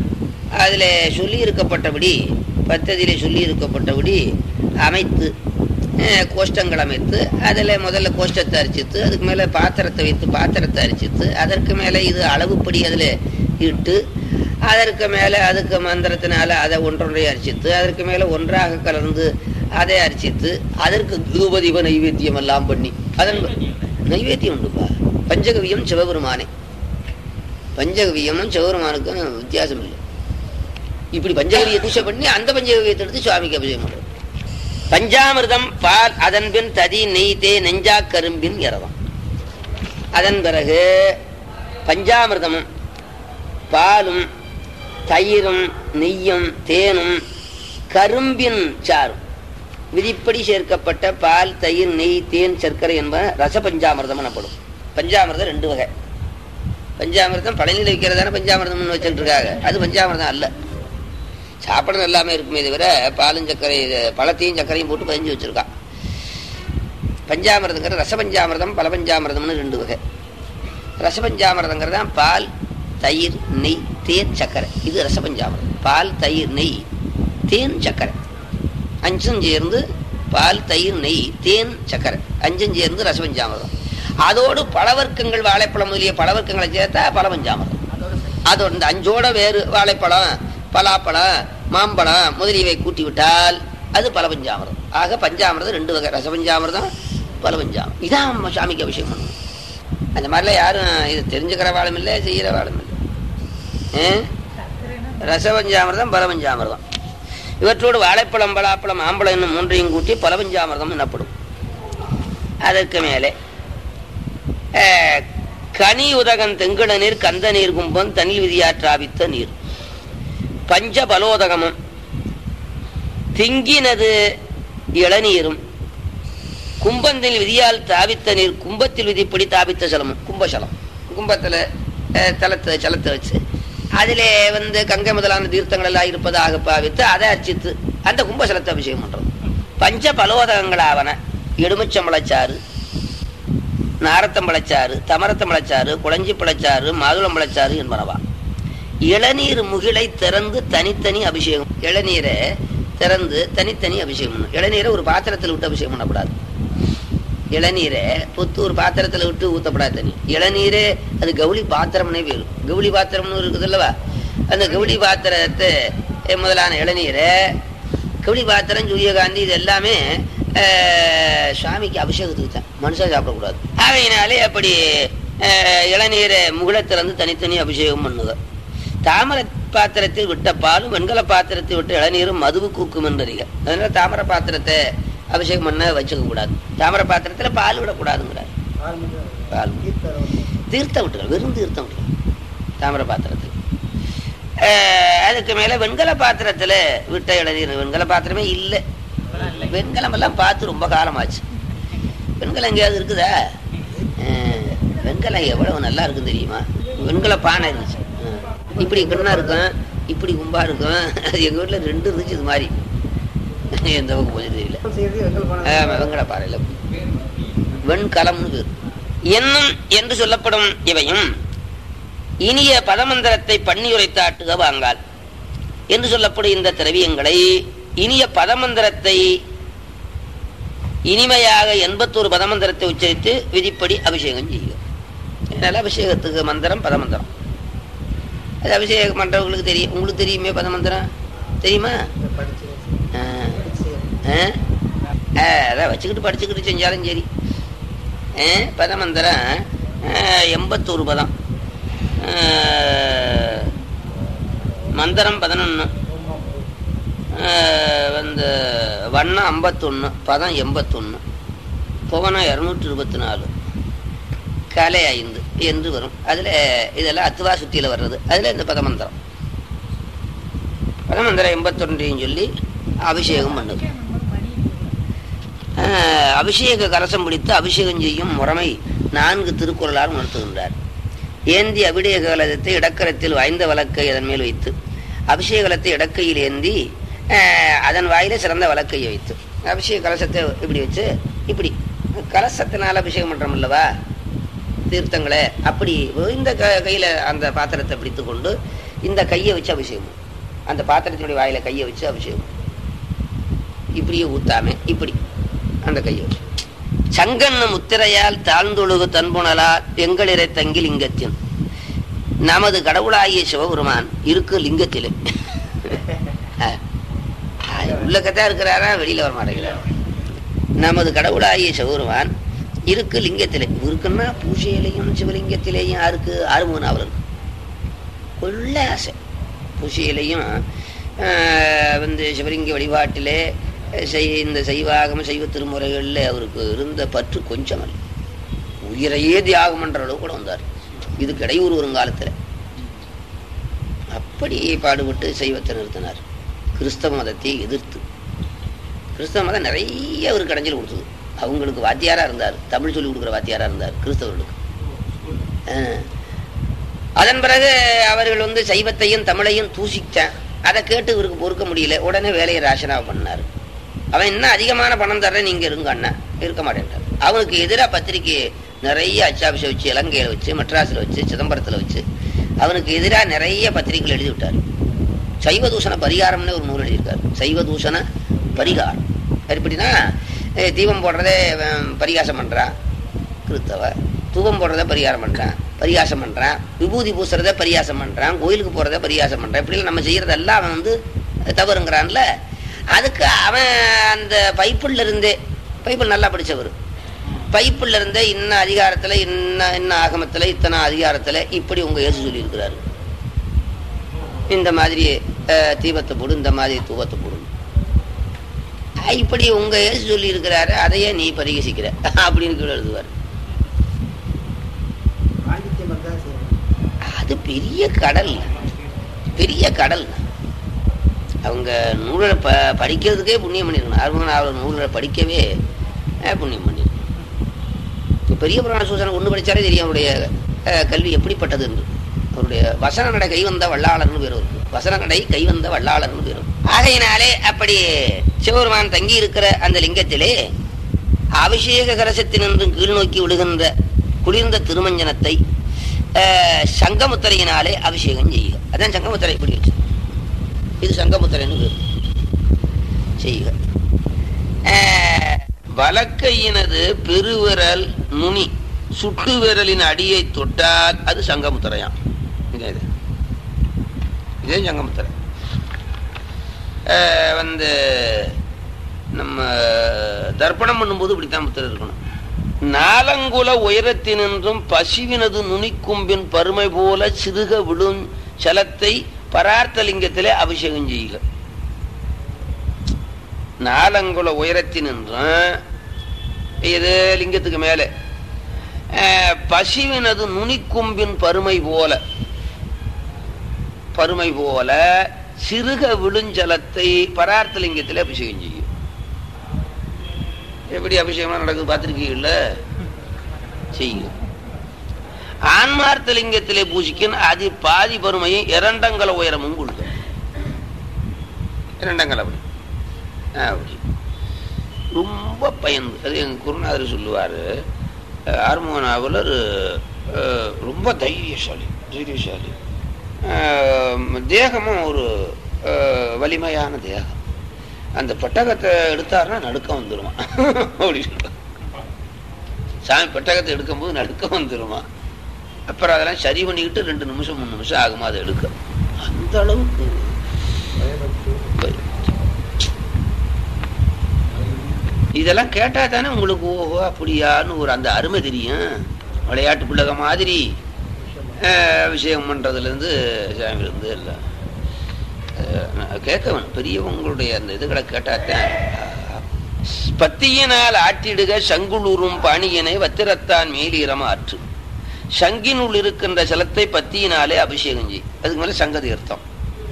அதில் சொல்லி இருக்கப்பட்டபடி பத்ததியிலே சொல்லி இருக்கப்பட்டபடி அமைத்து அஹ், கோஷ்டங்கள் அமைத்து அதில் முதல்ல கோஷ்டத்தை அரிச்சித்து அதுக்கு மேலே பாத்திரத்தை வைத்து பாத்திரத்தை அரிச்சித்து அதற்கு மேலே இது அளவுப்படி அதில் இட்டு அதற்கு மேலே அதுக்கு மந்திரத்தினால அதை ஒன்றொன்றை அரிச்சித்து அதற்கு மேலே ஒன்றாக கலந்து அதை அரிச்சித்து அதற்கு தூபதீப நைவேத்தியம் எல்லாம் பண்ணி அதன் நைவேத்தியம் உண்டுப்பா பஞ்சகவியம் சிவபெருமானே பஞ்சகவியமும் சிவபெருமானுக்கும் வித்தியாசம் இல்லை இப்படி பஞ்சகவிய பூஜை பண்ணி அந்த பஞ்சகவியத்தை எடுத்து சுவாமிக்கு அபிஷேகம் பண்றது பஞ்சாமிர்தம் பால் அதன் பின் ததி நெய் தே நெஞ்சா கரும்பின் இரவம் அதன் பிறகு பஞ்சாமிர்தமும் பாலும் தயிரும் நெய்யும் தேனும் கரும்பின் சாறும் விதிப்படி சேர்க்கப்பட்ட பால் தயிர் நெய் தேன் சர்க்கரை என்பன ரச பஞ்சாமிர்தம் எனப்படும் பஞ்சாமிர்தம் ரெண்டு வகை பஞ்சாமிர்தம் பழனியில் வைக்கிறதான பஞ்சாமிர்தம்னு வச்சுட்டு இருக்காங்க அது பஞ்சாமிர்தம் அல்ல சாப்பிட எல்லாமே இருக்குமே தவிர பாலும் சர்க்கரை இது பழத்தையும் சர்க்கரையும் போட்டு பதிஞ்சு வச்சிருக்கா பஞ்சாமிர்தங்கிற ரசபஞ்சாமிர்தம் பலபஞ்சாமிர்தம்னு ரெண்டு வகை ரசபஞ்சாமிர்தங்கிறது தான் பால் தயிர் நெய் தேன் சர்க்கரை இது ரசபஞ்சாமிர்தம் பால் தயிர் நெய் தேன் சர்க்கரை அஞ்சும் சேர்ந்து பால் தயிர் நெய் தேன் சர்க்கரை அஞ்சும் சேர்ந்து ரசபஞ்சாமிர்தம் அதோடு பழவர்க்கங்கள் வாழைப்பழம் முதலிய பழவர்க்கங்களை சேர்த்தா பலபஞ்சாமிர்தம் அதோட இந்த அஞ்சோட வேறு வாழைப்பழம் பலாப்பழம் மாம்பழம் முதலியவை கூட்டி விட்டால் அது பலபஞ்சாமிர்தம் ஆக பஞ்சாமிர்தம் ரெண்டு வகை ரசபஞ்சாமிர்தம் பலபஞ்சாமிர்தம் இதான் நம்ம சாமிக்கு அபிஷேகம் பண்ணுவோம் அந்த மாதிரிலாம் யாரும் இது தெரிஞ்சுக்கிற வாழும் இல்லை செய்கிற வாழும் இல்லை ஏ? ரசபஞ்சாமிர்தம் பலபஞ்சாமிர்தம் இவற்றோடு வாழைப்பழம் பலாப்பழம் மாம்பழம் என்னும் மூன்றையும் கூட்டி பலபஞ்சாமிர்தம் எனப்படும் அதற்கு மேலே அஹ், கனி உதகன் தெங்கிட நீர் கந்த நீர் கும்பம் தனில் விதியாற்றாவித்த நீர் பஞ்ச பலோதகமும் திங்கினது இளநீரும் கும்பத்தில் விதியால் தாவித்த நீர் கும்பத்தில் விதிப்படி தாவித்த சலமும் கும்பசலம் கும்பத்தில் தலத்தை சலத்தை வச்சு அதிலே வந்து கங்கை முதலான தீர்த்தங்கள் எல்லாம் இருப்பதாக பாவித்து அதை அர்ச்சித்து அந்த கும்பசலத்தை அபிஷேகம் பண்றது பஞ்ச பலோதகங்களாவன எலுமிச்சம்பழச்சாறு நாரத்தம்பழச்சாறு தமரத்தம்பழச்சாறு குளஞ்சி பழச்சாறு மாதுளம்பழச்சாறு என்பனவா இளநீர் முகிலை திறந்து தனித்தனி அபிஷேகம் இளநீரை திறந்து தனித்தனி அபிஷேகம் பண்ணணும். இளநீரை ஒரு பாத்திரத்தில் விட்டு அபிஷேகம் பண்ணக்கூடாது இளநீரை புத்து ஒரு பாத்திரத்தில் விட்டு ஊத்தப்படாது தண்ணி இளநீரே அது கவுளி பாத்திரம்னே பேரு கவுளி பாத்திரம்னு இருக்குது அல்லவா அந்த கவுளி பாத்திரத்தை அஹ், முதலான இளநீரை கவுளி பாத்திரம் சூரியகாந்தி இது எல்லாமே அஹ், சுவாமிக்கு அபிஷேகத்துக்கு தான் மனுஷன் சாப்பிடக்கூடாது அவையினாலே அப்படி அஹ், இளநீரை முகுளத்திலிருந்து தனித்தனி அபிஷேகம் பண்ணுங்க தாமரை பாத்திரத்தில் விட்ட பாலும் வெண்கல பாத்திரத்தில் விட்ட இளநீரும் மதுவு கூக்கும் என்றறிக அதனால தாமரை பாத்திரத்தை அபிஷேகம் பண்ண வச்சுக்க கூடாது தாமரை பாத்திரத்துல பால் விடக்கூடாதுங்கிறார் பால் தீர்த்தம் விட்டுகள் வெறும் தீர்த்தம் விட்டுகள் தாமரை பாத்திரத்தில் அஹ், அதுக்கு மேல வெண்கல பாத்திரத்துல விட்ட இளநீர் வெண்கல பாத்திரமே இல்லை வெண்கலம் எல்லாம் பார்த்து ரொம்ப காலமாச்சு வெண்கலம் எங்கேயாவது இருக்குதா அஹ், வெண்கலம் எவ்வளவு நல்லா இருக்கு தெரியுமா வெண்கல பானை இருந்துச்சு அஹ், இப்படி கிண்ணா இருக்கும் இப்படி கும்பா இருக்கும் அது எங்க வீட்டுல ரெண்டு இருந்துச்சு இது மாதிரி எந்த பக்கம் போச்சு தெரியல ஆமா, வெண்கல பாறையில வெண்கலம்னு பேர் என்னும் என்று சொல்லப்படும் இவையும் இனிய பதமந்திரத்தை பண்ணி உரைத்தாட்டுக வாங்கால் என்று சொல்லப்படும் இந்த திரவியங்களை இனிய பதமந்திரத்தை இனிமையாக எண்பத்தோரு பதமந்திரத்தை உச்சரித்து விதிப்படி அபிஷேகம் செய்யும் அதனால அபிஷேகத்துக்கு மந்திரம் பதமந்திரம் அது அபிஷேகம் பண்றவங்களுக்கு தெரியும் உங்களுக்கு தெரியுமே பதமந்திரம் தெரியுமா ஆ. ஆ? ஆ, அதான் வச்சுக்கிட்டு படிச்சுக்கிட்டு செஞ்சாலும் சரி ஆ, பதமந்திரம் ஆ, எண்பத்தோரு பதம் ஆ, மந்திரம் பதினொன்று வந்து வண்ணம் ஐம்பத்தொன்று பதம் எண்பத்தொன்று புவனம் இரநூற்றி இருபத்தி நாலு கலை ஐந்து என்று வரும் அதில் இதெல்லாம் அத்துவா சுத்தியில் வர்றது அதில் இந்த பதமந்திரம் பதமந்திரம் எண்பத்தொன்றையும் சொல்லி அபிஷேகம் பண்ணுது ஆஹ், அபிஷேக கலசம் பிடித்து அபிஷேகம் செய்யும் முறைமை நான்கு திருக்குறளால் உணர்த்துகின்றார் ஏந்தி அபிடேக கலசத்தை இடக்கரத்தில் வாய்ந்த வழக்கை அதன் மேல் வைத்து அபிஷேக கலத்தை இடக்கையில் ஏந்தி ஆஹ், அதன் வாயில சிறந்த வழக்கையை வைத்து அபிஷேக கலசத்தை இப்படி வச்சு இப்படி கலசத்தினால அபிஷேகம் பண்றோம் அல்லவா தீர்த்தங்களை அப்படி இந்த க கையில அந்த பாத்திரத்தை பிடித்து கொண்டு இந்த கையை வச்சு அபிஷேகம் அந்த பாத்திரத்தினுடைய வாயில கையை வச்சு அபிஷேகம் இப்படியே ஊத்தாம இப்படி அந்த கையை வச்சு சங்கன்ன முத்திரையால் தாழ்ந்தொழுகு தன்புணலா எங்களிரை தங்கி லிங்கத்தின் நமது கடவுளாகிய சிவபெருமான் இருக்கு லிங்கத்திலே அஹ், அஹ், உள்ளக்கத்தான் இருக்கிறாரா வெளியில வர மாட்டேங்கிறார் நமது கடவுளாகிய சிவபெருமான் இருக்கு லிங்கத்திலே இருக்குன்னா பூஜையிலையும் சிவலிங்கத்திலேயும் யாருக்கு ஆறுமுகனாவலருக்கு கொள்ள ஆசை பூஜையிலையும் ஆஹ், வந்து சிவலிங்க வழிபாட்டிலே அஹ், செய் இந்த சைவாகம சைவ திருமுறைகளில் அவருக்கு இருந்த பற்று கொஞ்சம் அல்ல உயிரையே தியாகம் பண்ற அளவு கூட வந்தார் இதுக்கு இடையூறு வரும் காலத்தில் அப்படி பாடுபட்டு சைவத்தை நிறுத்தினார் கிறிஸ்தவ மதத்தை எதிர்த்து கிறிஸ்தவ மதம் நிறைய அவருக்கு இடைஞ்சல் கொடுத்தது அவங்களுக்கு வாத்தியாரா இருந்தார் தமிழ் சொல்லி கொடுக்குற வாத்தியாரா இருந்தார் கிறிஸ்தவர்களுக்கு ஆஹ். அதன் பிறகு அவர்கள் வந்து சைவத்தையும் தமிழையும் தூசிச்சான் அதை கேட்டு இவருக்கு பொறுக்க முடியல உடனே வேலையை ராசனாக பண்ணார் அவன் இன்னும் அதிகமான பணம் தர்றேன் நீங்க இருங்க அண்ணா இருக்க மாட்டேன்றார் அவனுக்கு எதிராக பத்திரிக்கை நிறைய அச்சாபிஷம் வச்சு இலங்கையில வச்சு மெட்ராஸ்ல வச்சு சிதம்பரத்துல வச்சு அவனுக்கு எதிராக நிறைய பத்திரிகைகள் எழுதி விட்டார் சைவதூஷண பரிகாரம்னு ஒரு நூல் எழுதியிருக்காரு சைவதூஷண பரிகாரம் அது எப்படின்னா அஹ் தீபம் போடுறதே இவன் பரிகாசம் பண்றான் கிறிஸ்தவ தூபம் போடுறத பரிகாரம் பண்றான் பரிகாசம் பண்றான் விபூதி பூசுறத பரிகாசம் பண்றான் கோயிலுக்கு போறத பரிகாசம் பண்றான் இப்படி நம்ம செய்யறதெல்லாம் அவன் வந்து தவறுங்கிறான்ல அதுக்கு அவன் அந்த பைப்பிள் இருந்தே பைப்பிள் நல்லா படிச்சவர் பைப்பிள் இருந்தே இன்ன அதிகாரத்துல இன்ன இன்ன ஆகமத்துல இத்தனை அதிகாரத்துல இப்படி உங்க இயேசு சொல்லி இருக்கிறாரு இந்த மாதிரி அஹ், தீபத்தை போடு இந்த மாதிரி தூபத்தை போடு அஹ், இப்படி உங்க இயேசு சொல்லி இருக்கிறாரு அதையே நீ பரிகசிக்கிற அப்படின்னு கீழே எழுதுவார் பாண்டித்யம் வந்தா செய்யணும் அது பெரிய கடல் பெரிய கடல் அவங்க நூலை ப படிக்கிறதுக்கே புண்ணியம் பண்ணிருக்கணும் அருமகன் அவர் நூலை படிக்கவே அஹ், புண்ணியம் பண்ணிருக்கணும் இப்ப பெரிய புராண சூசனை ஒன்று படிச்சாலே தெரியும் அவருடைய அஹ், கல்வி எப்படிப்பட்டது என்று அவருடைய வசன நடை கைவந்த வல்லாளர்னு பேர் இருக்கு வசன நடை கைவந்த வல்லாளர்னு பேர் இருக்கு. ஆகையினாலே அப்படி சிவபெருமான் தங்கி இருக்கிற அந்த லிங்கத்திலே அபிஷேக கரசத்தினின்று கீழ் நோக்கி விடுகின்ற குளிர்ந்த திருமஞ்சனத்தை அஹ், சங்கமுத்திரையினாலே அபிஷேகம் செய்யுக அதான் சங்கமுத்திரை இப்படி வச்சு இது சங்கமுத்திரைன்னு பேரு. செய்யுக அஹ், வலக்கையினது பெருவிரல் நுனி சுட்டு விரலின் அடியை தொட்டால் அது சங்கமுத்திரையாம் இதே இது இதே சங்கமுத்திரை அஹ், வந்து நம்ம தர்ப்பணம் பண்ணும்போது இப்படித்தான் முத்திரை இருக்கணும் நாலங்குல உயரத்தினின்றும் பசிவினது நுனிக்கும்பின் பருமை போல சிறுக விழும் சலத்தை பரார்த்தலிங்கத்திலே அபிஷேகம் செய்யுக நாலங்குல உயரத்தினின்றும் இது லிங்கத்துக்கு மேலே அஹ், பசிவினது நுனிக்கும்பின் பருமை போல பருமை போல சிறுக விழுஞ்சலத்தை பரார்த்தலிங்கத்திலே அபிஷேகம் செய்யும் எப்படி அபிஷேகம் நடக்குது பார்த்துருக்கீங்கல்ல செய்யும் ஆன்மார்த்த லிங்கத்திலே பூசிக்கும் அது பாதி பருமையும் இரண்டங்கல உயரமும் கொள்க இரண்டங்கல அப்படி ஆ, அப்படி ரொம்ப பயந்து அது எங்க குருநாதர் சொல்லுவாரு அஹ், ஆறுமுக நாவலர் அஹ், ரொம்ப தைரியசாலி தைரியசாலி அஹ், தேகமும் ஒரு அஹ், வலிமையான தேகம் அந்த பெட்டகத்தை எடுத்தாருன்னா நடுக்கம் வந்துருமா அப்படி சொல்லுவாங்க. சாமி பெட்டகத்தை எடுக்கும்போது நடுக்கம் வந்துருமா அப்புறம் அதெல்லாம் சரி பண்ணிக்கிட்டு ரெண்டு நிமிஷம் மூணு நிமிஷம் ஆகுமா அதை எடுக்க அந்த அளவுக்கு பயபக்தி இதெல்லாம் கேட்டா தானே உங்களுக்கு ஓஹோ அப்படியான்னு ஒரு அந்த அருமை தெரியும் விளையாட்டு பிள்ளைக மாதிரி அஹ், அபிஷேகம் பண்றதுலேருந்து சாமியிலேருந்து எல்லாம் அஹ், நான் கேட்க வேணும் பெரியவங்களுடைய அந்த இதுகளை கேட்டாத்தான் பத்தியினால் ஆட்டிடுக சங்குளூரும் பாணியனை வத்திரத்தான் மேலீரம் ஆற்று சங்கினுள் இருக்கின்ற ஜலத்தை பத்தியினாலே அபிஷேகம் செய் அதுக்கு மேல சங்கதி அர்த்தம்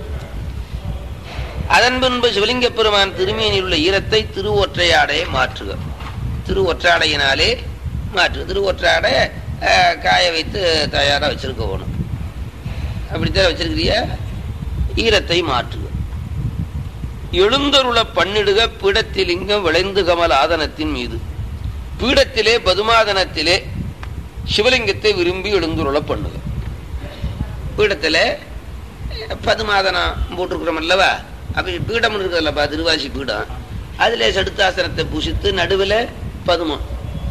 அதன் பின்பு சிவலிங்க பெருமான் திருமேனியில் உள்ள ஈரத்தை திருவொற்றையாடையை மாற்றுக திருவொற்றாடையினாலே மாற்று திருவொற்றாடை அஹ், காய வைத்து தயாரா வச்சிருக்க வேணும் அப்படித்தான் வச்சிருக்கிறிய ஈரத்தை மாற்றுக எழுந்தருள பண்ணிடுக பீடத்திலிங்கம் விளைந்து கமல் ஆதனத்தின் மீது பீடத்திலே பதுமாதனத்திலே சிவலிங்கத்தை விரும்பி எழுந்துருள பண்ணுக பீடத்திலே பதுமாதனம் போட்டிருக்கிறோம் அல்லவா அப்ப பீடம் இருக்குதுல்லப்பா திருவாசி பீடம் அதுல சடுத்தாசனத்தை பூசித்து நடுவுல பதுமம்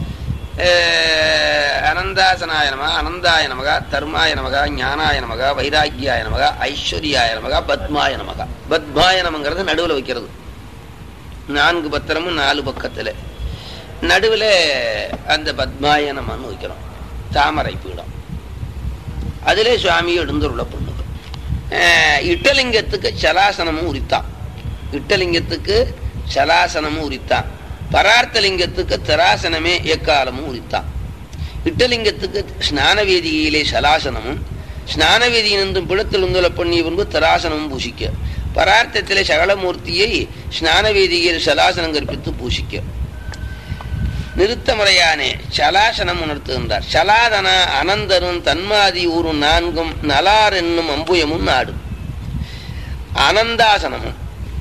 அஹ், அனந்தாசனாய நமக அனந்தாய நமக தர்மாய நமக ஞானாய நமக வைராக்கியாய நமக ஐஸ்வர்யாய நமக பத்மாய நமக பத்மாய நமங்கிறது நடுவுல வைக்கிறது நான்கு பத்திரமும் நாலு பக்கத்துல நடுவுல அந்த பத்மாய நமன்னு வைக்கிறோம் தாமரை பீடம் அதிலே சுவாமி எழுந்துருள பண்ணுது அஹ் இட்டலிங்கத்துக்கு சலாசனமும் உரித்தான் இட்டலிங்கத்துக்கு சலாசனமும் உரித்தான் பரார்த்தலிங்கத்துக்கு தராசனமே எக்காலமும் உரித்தான் இட்டலிங்கத்துக்கு ஸ்நான வேதிகையிலே சலாசனமும் ஸ்நான வேதியினின்றும் பிழத்திலுந்துல பண்ணி முன்பு தராசனமும் பூசிக்க பரார்த்தத்திலே சகலமூர்த்தியை ஸ்நான வேதிகையில் சலாசனம் கற்பித்து பூசிக்க நிறுத்த முறையானே சலாசனம் உணர்த்துகின்றார் சலாதன அனந்தரும் தன்மாதி ஊரும் நான்கும் நலார் என்னும் அம்புயமும் நாடு அனந்தாசனமும்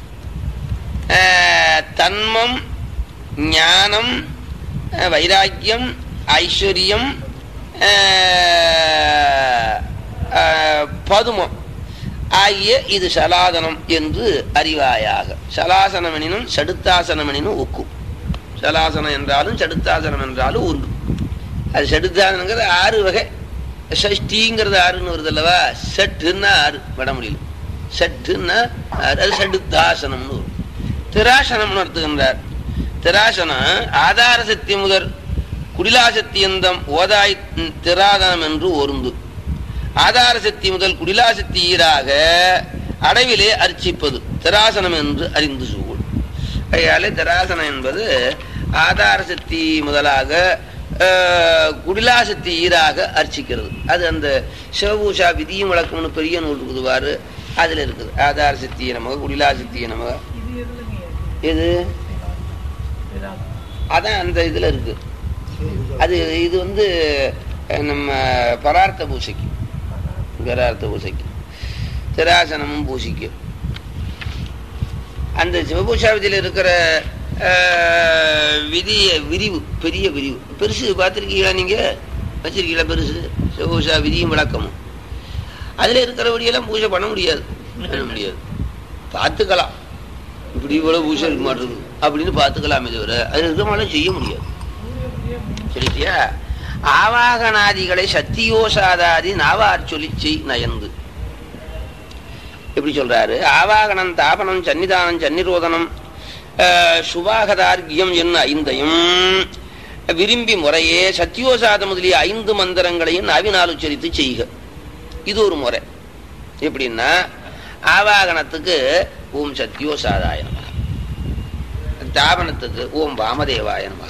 ஆஹ், தன்மம் ஞானம் ஆஹ், வைராக்கியம் ஐஸ்வர்யம் ஆஹ், ஆஹ், பதுமம் ஆகிய இது சலாதனம் என்று அறிவாயாக சலாசனமெனினும் சடுத்தாசனமெனினும் ஒக்கும் சலாசனம் என்றாலும் சடுத்தாசனம் என்றாலும் ஒன்று அது சடுத்தாசனங்கிறது ஆறு வகை ஷஷ்டிங்கிறது ஆறுன்னு வருது அல்லவா சட்டுன்னா ஆறு வட முடியல சட்டுன்னா ஆறு அது சடுத்தாசனம்னு வரும் திராசனம்னு அர்த்துகின்றார் திராசனம் ஆதார சக்தி முதல் குடிலாசத்தியந்தம் ஓதாய் திராதனம் என்று ஒருந்து ஆதார சக்தி முதல் குடிலாசக்தி ஈராக அடைவிலே அர்ச்சிப்பது திராசனம் என்று அறிந்து சூழ் கையாலே திராசனம் என்பது ஆதார சக்தி முதலாக அஹ், குடிலாசக்தி ஈராக அர்ச்சிக்கிறது அது அந்த சிவபூஷா விதியும் வழக்கம்னு பெரிய நூல் இருக்குதுவாரு அதுல இருக்குது ஆதார சக்தியை நமக குடிலாசக்தியை நமக எது அதான் அந்த இதுல இருக்கு அது இது வந்து அஹ், நம்ம பரார்த்த பூசைக்கு பரார்த்த பூசைக்கு திராசனமும் பூசிக்கும் அந்த சிவபூஷா விதியில் இருக்கிற அஹ், விதிய விரிவு பெரிய விரிவு பெருசு பார்த்துருக்கீங்களா நீங்க வச்சிருக்கீங்களா பெருசு சிவபூஷா விதியும் விளக்கமும் அதுல இருக்கிறபடியெல்லாம் பூஜை பண்ண முடியாது பண்ண முடியாது பார்த்துக்கலாம் இப்படி இவ்வளவு பூஜை இருக்க மாட்டேங்குது அப்படின்னு பார்த்துக்கலாமே தவிர அது இருக்க மாதிரி செய்ய முடியாது சரிட்டியா ஆவாகனாதிகளை சத்தியோசாதாதி நாவார் சொல்லி செய் நயந்து எப்படி சொல்றாரு ஆவாகனம் தாபனம் சன்னிதானம் சன்னிரோதனம் அஹ், சுபாகதார்கியம் என்ன ஐந்தையும் விரும்பி முறையே சத்தியோசாத முதலிய ஐந்து மந்திரங்களையும் நாவினால் உச்சரித்து செய்க இது ஒரு முறை எப்படின்னா ஆவாகனத்துக்கு ஓம் சத்யோசாதாய நமக தாபனத்துக்கு ஓம் வாமதேவாய நமக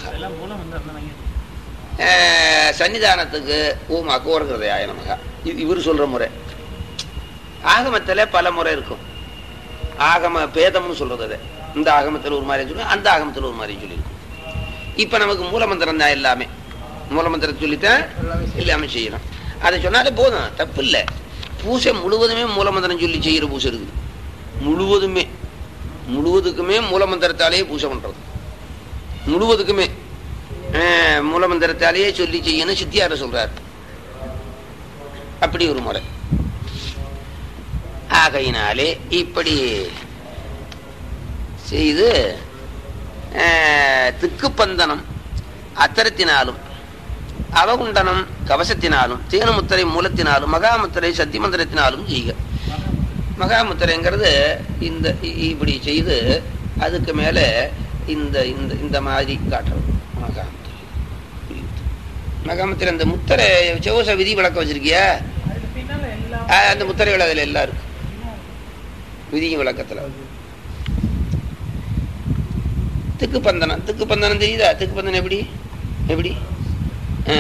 அஹ், சன்னிதானத்துக்கு ஓம் அகோரகிருதயாய நமக இது இவர் சொல்ற முறை ஆகமத்துல பல முறை இருக்கும் ஆகம பேதம்னு சொல்றது அது இந்த ஆகமத்தில் ஒரு மாதிரி சொல்லி அந்த ஆகமத்தில் ஒரு மாதிரி சொல்லியிருக்கும் இப்ப நமக்கு மூலமந்திரம் தான் எல்லாமே மூலமந்திரம் சொல்லித்தான் எல்லாமே செய்யணும் அதை சொன்னாலே போதும் தப்பு இல்லை பூசை முழுவதுமே மூலமந்திரம் சொல்லி செய்யற பூசை இருக்குது முழுவதுமே முழுவதுக்குமே மூலமந்திரத்தாலேயே பூசை பண்றது முழுவதுக்குமே அஹ், மூலமந்திரத்தாலேயே சொல்லி செய்யணும் சித்தியார சொல்றார் அப்படி ஒரு முறை ஆகையினாலே இப்படி செய்து அஹ், திக்குப்பந்தனம் அத்தரத்தினாலும் அவகுண்டனம் கவசத்தினாலும் தேனுமுத்திரை மூலத்தினாலும் மகாமுத்திரை சத்தியமந்திரத்தினாலும் செய்க மகாமுத்திரைங்கிறது இந்த இ- இப்படி செய்து அதுக்கு மேல இந்த இந்த இந்த மாதிரி காட்டுறது மகாமுத்திரை மகாமுத்திரை அந்த முத்திரை செவச விதி விளக்க வச்சிருக்கியா ஆஹ், அந்த முத்திரைகள் அதுல எல்லாம் இருக்கு விதியும் விளக்கத்துல திக்குப்பந்தனம் திக்குப்பந்தனம் தெரியுதா திக்குப்பந்தனம் எப்படி எப்படி ஆ.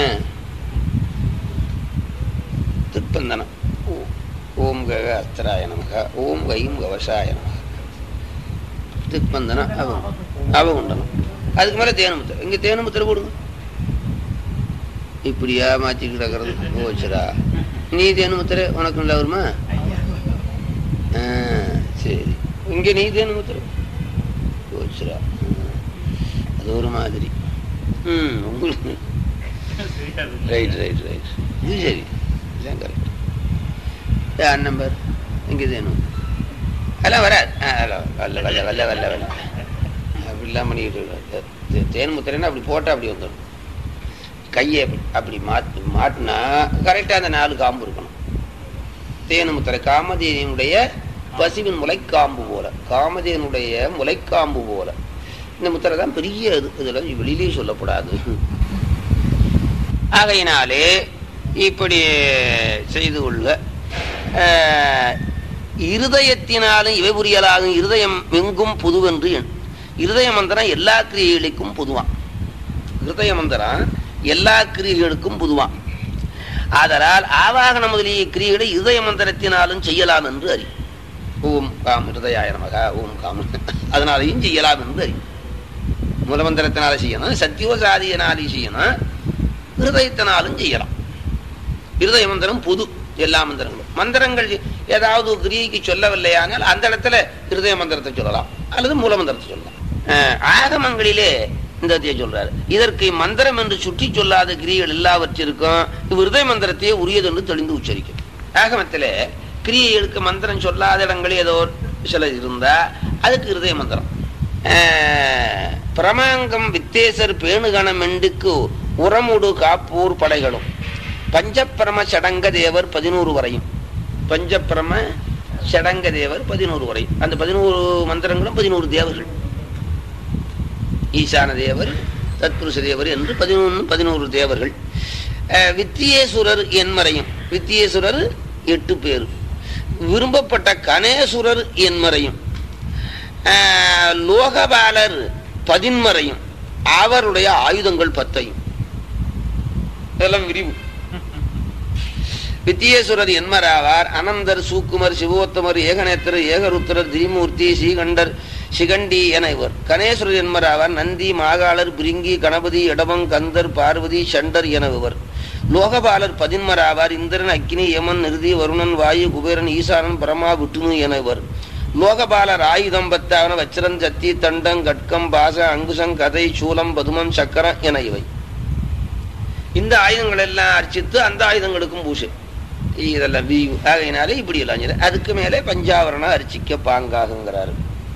திக்குப்பந்தனம் ஓ- ஓம் கக அஸ்திராய நமக ஓம் கைம் கவசாய நமக திக்குப்பந்தனம் அவ அவகுண்டனம் அதுக்கு மேல தேனுமுத்திரை இங்க தேனுமுத்திரை போடுங்க இப்படியா மாத்தி கிடக்கிறது போச்சுடா நீ தேனுமுத்திரை உனக்கு நல்லா வருமா ஆ, சரி இங்க நீ தேனுமுத்திரை போச்சுடா அது ஒரு மாதிரி ம் உங்களுக்கு ரைட் ரைட் ரைட் இது சரி இதுதான் கரெக்ட் யார் நம்பர் இங்கே தேனும் அதெல்லாம் வராது ஆ, அதெல்லாம் வரல வரல வரல வரல வரல அப்படிலாம் பண்ணிக்கிட்டு இருக்காரு. தே- தேன் முத்திரைன்னா அப்படி போட்டால் அப்படி வந்துடும் கையை அப்படி அப்படி மாட்டு மாட்டினா கரெக்டாக அந்த நாலு காம்பு இருக்கணும் தேனு முத்திரை காமதேனுடைய பசுவின் முளைக்காம்பு போல காமதேனுடைய முளைக்காம்பு போல இந்த முத்திரை தான் பெரிய இது இதெல்லாம் வெளியிலேயே சொல்லப்படாது ஆகையினாலே இப்படி செய்து கொள்க அஹ், இருதயத்தினாலும் இவை புரியலாகும் இருதயம் எங்கும் புதுவென்று எண் இருதய மந்திரம் எல்லா கிரியைகளுக்கும் பொதுவான் இருதய மந்திரம் எல்லா கிரியைகளுக்கும் பொதுவான் ஆதலால் ஆவாகன முதலிய கிரியைகளை இருதய மந்திரத்தினாலும் செய்யலாம் என்று அறி ஓம் காம் இருதயாய நமகா ஓம் காம் அதனாலையும் செய்யலாம் என்று அறி மூலமந்திரத்தினால செய்யணும் சத்தியோசாதியினாலே செய்யணும் ஹிருதயத்தினாலும் செய்யலாம் இருதய மந்திரம் பொது எல்லா மந்திரங்களும் மந்திரங்கள் ஏதாவது ஒரு கிரியைக்கு சொல்லவில்லையானால் அந்த இடத்துல இருதய மந்திரத்தை சொல்லலாம் அல்லது மூல மந்திரத்தை சொல்லலாம் அஹ், ஆகமங்களிலே இந்த இதை சொல்றாரு இதற்கு மந்திரம் என்று சுற்றி சொல்லாத கிரியைகள் எல்லாவற்றிற்கும் இவ் இருதய மந்திரத்தையே உரியது என்று தெளிந்து உச்சரிக்கும் ஆகமத்திலே கிரியைகளுக்கு மந்திரம் சொல்லாத இடங்களே ஏதோ சில இருந்தா அதுக்கு இருதய மந்திரம் அஹ், பிரமாங்கம் வித்தேசர் பேணுகணம் எண்டுக்கு உரமுடு காப்பூர் படைகளும் பஞ்சப்பிரம சடங்க தேவர் பதினோரு வரையும் பஞ்சப்பிரம சடங்க தேவர் பதினோரு வரையும் அந்த பதினோரு மந்திரங்களும் பதினோரு தேவர்கள் ஈசான தேவர் தத்புருஷ தேவர் என்று பதினொன்று பதினோரு தேவர்கள் அஹ், வித்தியேசுரர் என்மறையும் வித்தியேசுரர் எட்டு பேர் விரும்பப்பட்ட கணேசுரர் என்மறையும் அஹ், லோகபாலர் பதின்மறையும் அவருடைய ஆயுதங்கள் பத்தையும் இதெல்லாம் விரிவு வித்தியேஸ்வரர் என்மராவார் அனந்தர் சூக்குமர் சிவோத்தமர் ஏகநேத்திரர் ஏகருத்திரர் திரிமூர்த்தி ஸ்ரீகண்டர் சிகண்டி என இவர் கணேஸ்வரர் என்மராவார் நந்தி மாகாளர் பிரிங்கி கணபதி இடமங் கந்தர் பார்வதி சண்டர் என இவர் லோகபாலர் பதின்மராவார் இந்திரன் அக்கினி யமன் நிருதி வருணன் வாயு குபேரன் ஈசானன் பரமா விட்டுனு என இவர் லோகபாலர் ஆயுதம் பத்தாவன வச்சிரன் சத்தி தண்டம் கட்கம் பாச அங்குசம் கதை சூலம் பதுமம் சக்கரம் என இவை இந்த ஆயுதங்கள் எல்லாம் அர்ச்சித்து அந்த ஆயுதங்களுக்கும் பூசை இதெல்லாம் விரிவு ஆகையினாலே இப்படி எல்லாம் செய்யுது. அதுக்கு மேலே பஞ்சாவரணம் அர்ச்சிக்க பாங்காகுங்கிறாரு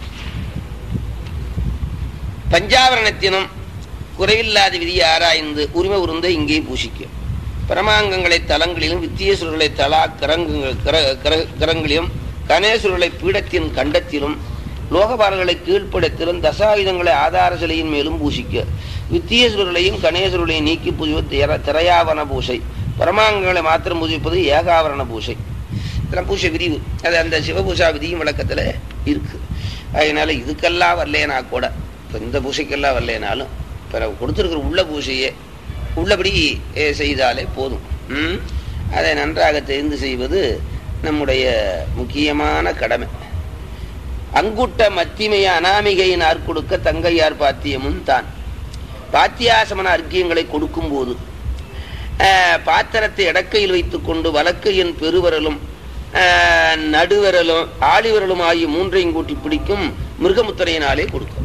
பஞ்சாவரணத்தினும் குறைவில்லாத விதியை ஆராய்ந்து உரிமை உருந்த இங்கே பூசிக்க பிரமாங்கங்களை தலங்களிலும் வித்தியேஸ்வரர்களை தலா கரங்குங்கள் கர- கர- கரங்களிலும் கணேஸ்வரர்களை பீடத்தின் கண்டத்திலும் லோகபாலர்களை கீழ்ப்படத்திலும் தசாயுதங்களை ஆதார சிலையின் மேலும் பூசிக்க வித்தியேஸ்வரர்களையும் கணேஸ்வரர்களையும் நீக்கி பூஜிப்பது திர- திரையாவன பூசை பரமாங்கங்களை மாத்திரம் பூஜிப்பது ஏகாவரண பூசை இதெல்லாம் பூசை விரிவு அது அந்த சிவபூஷா விதியும் விளக்கத்துல இருக்கு அதனால இதுக்கெல்லாம் வரலேனா கூட இப்போ இந்த பூசைக்கெல்லாம் வரலேனாலும் பிறகு கொடுத்துருக்கிற உள்ள பூசையே உள்ளபடி eh, செய்தாலே போதும் ம்? அதை நன்றாக தெரிந்து செய்வது நம்முடைய முக்கியமான கடமை அங்குட்ட மத்திமைய அனாமிகையினார் கொடுக்க தங்கையார் பாத்தியமும் தான் பாத்தியாசமன அர்க்கியங்களை கொடுக்கும் போது ஆஹ், பாத்திரத்தை இடக்கையில் வைத்துக்கொண்டு வலக்கையின் பெருவரலும் ஆஹ், நடுவிரலும் ஆழிவிரலும் ஆகிய மூன்றையும் கூட்டி பிடிக்கும் மிருகமுத்திரையினாலே கொடுக்கும்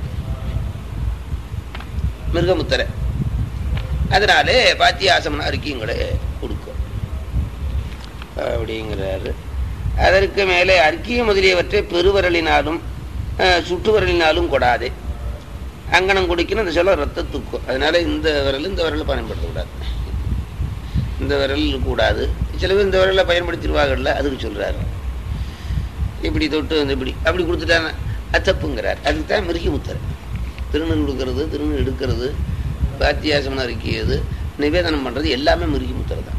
மிருகமுத்திரை அதனாலே பாத்தியாசமன அர்க்கியங்களை கொடுக்கும் அப்படிங்கிறாரு அதற்கு மேலே அர்க்கிய முதலியவற்றை பெருவரலினாலும் ஆஹ், சுட்டுவரலினாலும் கொடாதே அங்கனம் குடிக்கணும் அந்த சொல்ல ரத்த தூக்கும் அதனால இந்த விரல் இந்த விரலை பயன்படுத்தக்கூடாது இந்த விரல் கூடாது சில பேர் இந்த விரலை பயன்படுத்திடுவாங்கல்ல அதுக்கு சொல்றாரு இப்படி தொட்டு வந்து இப்படி அப்படி கொடுத்துட்டாங்க அது தப்புங்கிறார் அதுக்கு தான் மிருகி முத்தரை திருநன் கொடுக்கறது திருநன் எடுக்கிறது பாத்தியாசமனம் அறிக்கிறது நிவேதனம் பண்றது எல்லாமே மிருகி முத்தரை தான்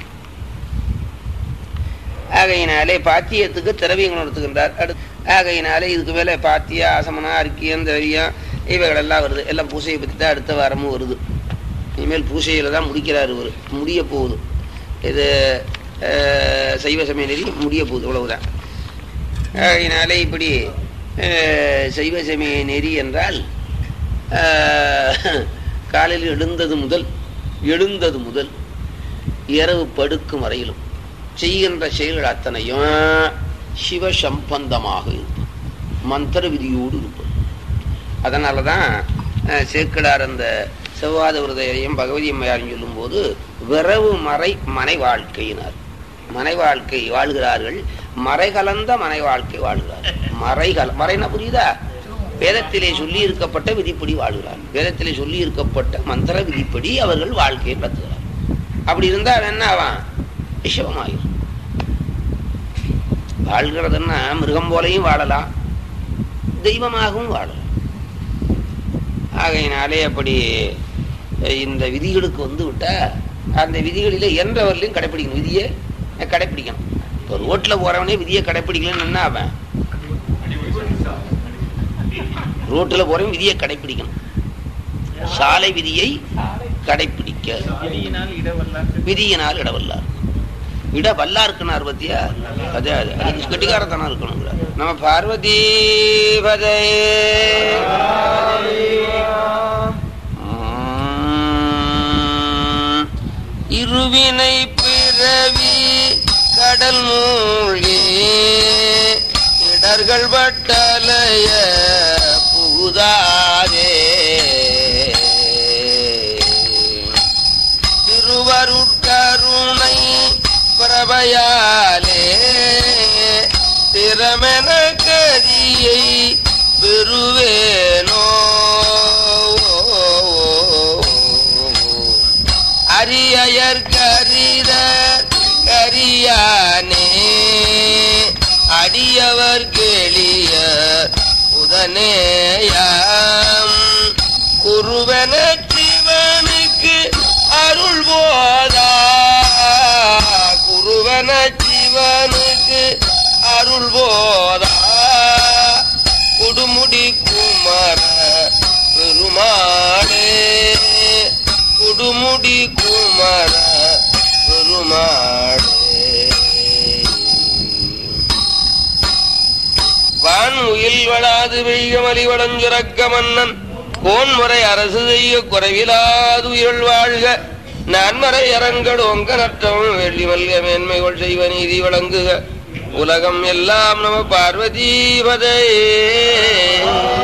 ஆகையினாலே பாத்தியத்துக்கு திரவியங்கள் நடத்துகின்றார் அடுத்து ஆகையினாலே இதுக்கு மேலே பாத்திய ஆசமனம் அரிக்கியம் திரவியம் இவைகளெல்லாம் வருது எல்லாம் பூசையை பற்றி தான் அடுத்த வாரமும் வருது இனிமேல் பூசையில் தான் முடிக்கிறார் இவர் முடிய போகுது இது அஹ், சைவ சமய நெறி முடிய போகுது இவ்வளவுதான் ஆகையினாலே இப்படி அஹ், சைவ சமய நெறி என்றால் அஹ், காலையில் எழுந்தது முதல் எழுந்தது முதல் இரவு படுக்கும் வரையிலும் செய்கின்ற செயல்கள் அத்தனையும் சிவ சம்பந்தமாக இருக்கும் மந்திர விதியோடு இருப்பது அதனால தான் அஹ், சேக்கிழார் அந்த செவ்வாத விரதையும் பகவதி அம்மையாரும் சொல்லும்போது விரவு மறை மனை வாழ்க்கையினார் மனை வாழ்க்கை வாழ்கிறார்கள் மறை கலந்த மனை வாழ்க்கை வாழ்கிறார் மறை கல மறைனா புரியுதா வேதத்திலே சொல்லி இருக்கப்பட்ட விதிப்படி வாழ்கிறார் வேதத்திலே சொல்லி இருக்கப்பட்ட மந்திர விதிப்படி அவர்கள் வாழ்க்கையை நடத்துகிறார் அப்படி இருந்தா அவன் என்ன ஆவான் விஷவமாயிரும் வாழ்கிறதுன்னா மிருகம் போலையும் வாழலாம் தெய்வமாகவும் வாழலாம் ஆகையினாலே அப்படி அஹ், இந்த விதிகளுக்கு வந்து விட்டா அந்த விதிகளில என்றவர்களையும் கடைப்பிடிக்கணும் விதியை கடைப்பிடிக்கணும் இப்போ ரோட்ல போறவனே விதியை கடைப்பிடிக்கலன்னு என்ன அவன் ரோட்ல போறவன் விதியை கடைப்பிடிக்கணும் சாலை விதியை கடைப்பிடிக்க விதியினால் இடவல்லார் இட வல்லாருக்குனார் பத்தியா அதே அது அதுக்கு கெட்டிக்காரத்தனம் இருக்கணுங்கிறார் நம்ம பார்வதி பதே உம், இருவினை பிறவி கடல் மூழ்கி இடர்கள் பட்டலைய புகுதாதே திருவருட்கருணை பிரபையாலே திறமென கதியை பெறுவேனோ அரியயர் கரித கரியானே அடியவர் கேளிய உதனேயாம் குருவன சிவனுக்கு அருள் போதா குருவன சிவனுக்கு அருள் போதா குடுமுடி குமர பெருமாளே குடுமுடி குமர பெருமாளே வான் உயில் வளாது வெய்கமலி வடஞ்சுரக்க மன்னன் கோன்முறை அரசு செய்ய குறைவிலாது உயிர் வாழ்க நான்மறை அரங்கடு ஒங்க நட்டம் வெள்ளி மல்க மேன்மைகள் செய்வ நீதி வழங்குக உலகம் எல்லாம் நம பார்வதி பதையே